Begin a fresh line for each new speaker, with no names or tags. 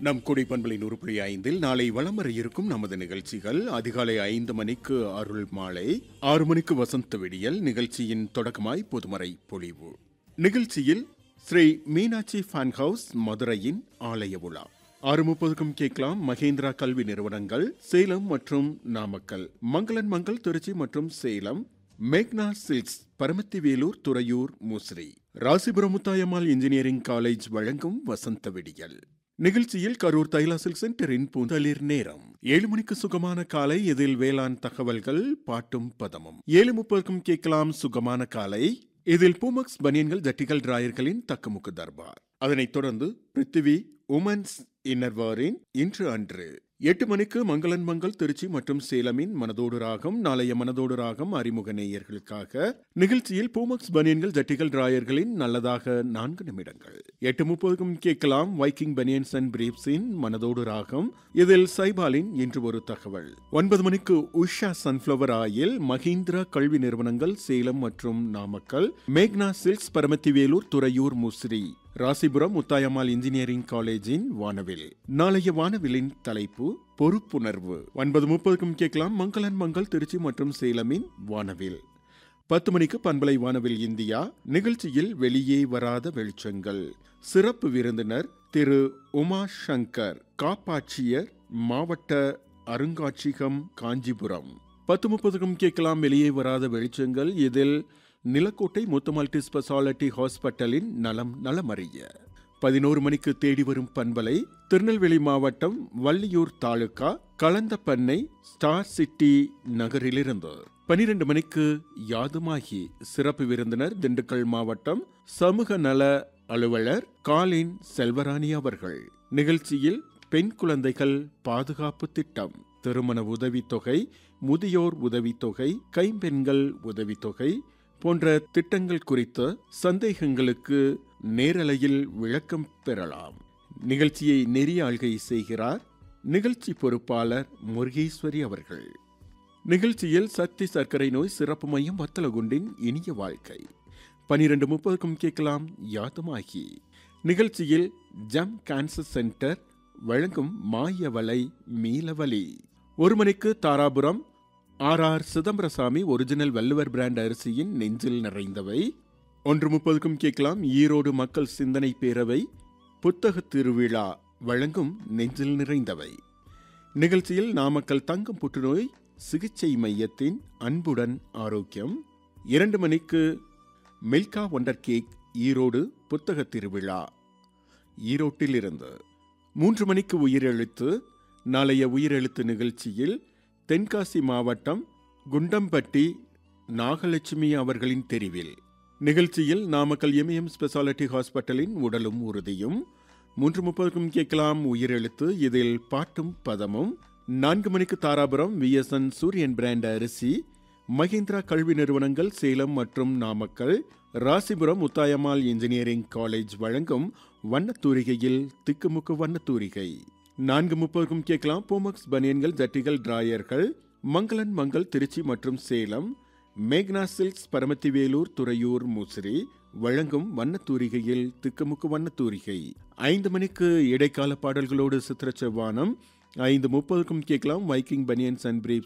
நம் கொடி பண்பலை நூறு புள்ளி ஐந்தில் நாளை வலம் வர இருக்கும் நமது நிகழ்ச்சிகள் அதிகாலை ஐந்து மணிக்கு அருள் மாலை ஆறு மணிக்கு வசந்த விடியல் நிகழ்ச்சியின் தொடக்கமாய் பொதுமறை பொழிவு நிகழ்ச்சியில் ஸ்ரீ மீனாட்சி ஃபேன் ஹவுஸ் மதுரையின் ஆலய விழா ஆறு முப்பதுக்கும் கேட்கலாம் மகேந்திரா கல்வி நிறுவனங்கள் சேலம் மற்றும் நாமக்கல் மங்களன் மங்கள் திருச்சி மற்றும் சேலம் மேக்னா silks Paramathivelur Thuraiyur Musiri Rasipuram Muthayammal engineering college வழங்கும் வசந்த விடியல் நிகழ்ச்சியில் கரூர் தைலா சில்க் சென்டரின் பூந்தளிர் நேரம் ஏழு மணிக்கு சுகமான காலை இதில் வேளாண் தகவல்கள் பாட்டும் பதமும் ஏழு முப்பதுக்கும் கேட்கலாம் சுகமான காலை இதில் பூமக்ஸ் பனியன்கள் ஜட்டிகள் டிராயர்களின் தக்கமுக்கு தர்பார் அதனைத் தொடர்ந்து பிருத்திவி உமன்ஸ் இன்னர்வாரின் இன்று அன்று எட்டு மணிக்கு மங்களன் மங்கள் திருச்சி மற்றும் சேலமின் மனதோடு ராகம் நாளைய மனதோடு ராகம் அறிமுக நேயர்களுக்காக நிகழ்ச்சியில் பூமக்ஸ் பனியன்கள் ஜட்டிகள் டிராயர்களின் நல்லதாக நான்கு நிமிடங்கள் எட்டு முப்பதுக்கும் கேட்கலாம் வைக்கிங் பனியன்ஸ் அண்ட் பிரீப்ஸின் மனதோடு ராகம் இதில் சைபாலின் இன்று ஒரு தகவல் ஒன்பது மணிக்கு உஷா சன்ஃபிளவர் ஆயில் மஹிந்திரா கல்வி நிறுவனங்கள் சேலம் மற்றும் நாமக்கல் மேக்னா சில்க்ஸ் பரமத்திவேலூர் துறையூர் முசிறி ராசிபுரம் முத்தாயம்மாள் இன்ஜினியரிங் காலேஜின் வானவில் நாளைய வானவிலின் தலைப்பு பொறுப்புணர்வு ஒன்பது முப்பதுக்கும் கேட்கலாம் மங்களன் மங்கள் திருச்சி மற்றும் சேலமின் வானவில் பத்து மணிக்கு பண்பலை வானவில் இந்தியா நிகழ்ச்சியில் வெளியே வராத வெளிச்சங்கள் சிறப்பு விருந்தினர் திரு உமா சங்கர் காப்பாட்சியர் மாவட்ட அருங்காட்சியகம் காஞ்சிபுரம் பத்து முப்பதுக்கும் கேட்கலாம் வெளியே வராத வெளிச்சங்கள் இதில் நிலக்கோட்டை முத்து மல்டி ஸ்பெஷாலிட்டி ஹாஸ்பிட்டலின் நலம் நலமறிய பதினோரு மணிக்கு தேடி வரும் பண்பலை திருநெல்வேலி மாவட்டம் வள்ளியூர் தாலுகா களந்தப்பண்ணை ஸ்டார் சிட்டி நகரிலிருந்து பனிரெண்டு மணிக்கு யாதுமாகி சிறப்பு விருந்தினர் திண்டுக்கல் மாவட்டம் சமூக நல அலுவலர் காலின் செல்வராணி அவர்கள் நிகழ்ச்சியில் பெண் குழந்தைகள் பாதுகாப்பு திட்டம் திருமண உதவித்தொகை முதியோர் உதவித்தொகை கைம்பெண்கள் உதவித்தொகை போன்ற திட்டங்கள் குறித்த சந்தேகங்களுக்கு நேரலையில் விளக்கம் பெறலாம் நிகழ்ச்சியை நெறிய ஆள்கை செய்கிறார் நிகழ்ச்சி பொறுப்பாளர் முருகேஸ்வரி அவர்கள் நிகழ்ச்சியில் சக்தி சர்க்கரை நோய் சிறப்பு மையம் வத்தலகுண்டின் இனிய வாழ்க்கை பனிரெண்டு முப்பதுக்கும் கேட்கலாம் யாதமாகி நிகழ்ச்சியில் ஜம் கேன்சர் சென்டர் வழங்கும் மாயவலை மீளவலி ஒரு மணிக்கு Dharapuram R R Chidambarasamy original Valluvar brand அரிசியின் நெஞ்சில் நிறைந்தவை ஒன்று முப்பதுக்கும் கேட்கலாம் ஈரோடு மக்கள் சிந்தனை பேரவை புத்தக திருவிழா வழங்கும் நெஞ்சில் நிறைந்தவை நிகழ்ச்சியில் நாமக்கல் தங்கம் புற்றுநோய் சிகிச்சை மையத்தின் அன்புடன் ஆரோக்கியம் இரண்டு மணிக்கு மில்கா ஒண்டர் கேக் ஈரோடு புத்தக திருவிழா ஈரோட்டில் இருந்து மூன்று மணிக்கு உயிரெழுத்து நாளைய உயிரெழுத்து நிகழ்ச்சியில் தென்காசி மாவட்டம் குண்டம்பட்டி நாகலட்சுமி அவர்களின் தெரிவில் நிகழ்ச்சியில் நாமக்கல் எம்எம் ஸ்பெஷாலிட்டி ஹாஸ்பிட்டலின் உடலும் உறுதியும் மூன்று முப்பதுக்கும் கேட்கலாம் உயிரெழுத்து இதில் பாட்டும் பதமும் நான்கு மணிக்கு தாராபுரம் விஎஸ்என் சூரியன் பிராண்ட் அரிசி மஹிந்திரா கல்வி நிறுவனங்கள் சேலம் மற்றும் நாமக்கல் ராசிபுரம் முத்தாயம்மாள் இன்ஜினியரிங் காலேஜ் வழங்கும் வண்ணத்தூரிகையில் திக்குமுக்கு வண்ணத்தூரிகை நான்கு முப்பதுக்கும் கேட்கலாம் போமக்ஸ் பனியன்கள் ஜட்டிகள் டிராயர்கள் மங்களன் மங்கள் திருச்சி மற்றும் சேலம் மேக்னா சில்க்ஸ் பரமத்திவேலூர் துறையூர் முசிறி வழங்கும் வண்ணத்தூரிகையில் திக்குமுக்கு வண்ணத்தூரிகை ஐந்து மணிக்கு இடைக்கால பாடல்களோடு சித்திர செவ்வானம் ஐந்து முப்பதுக்கும் கேட்கலாம் வைக்கிங் பனியன்ஸ் அண்ட் பிரீப்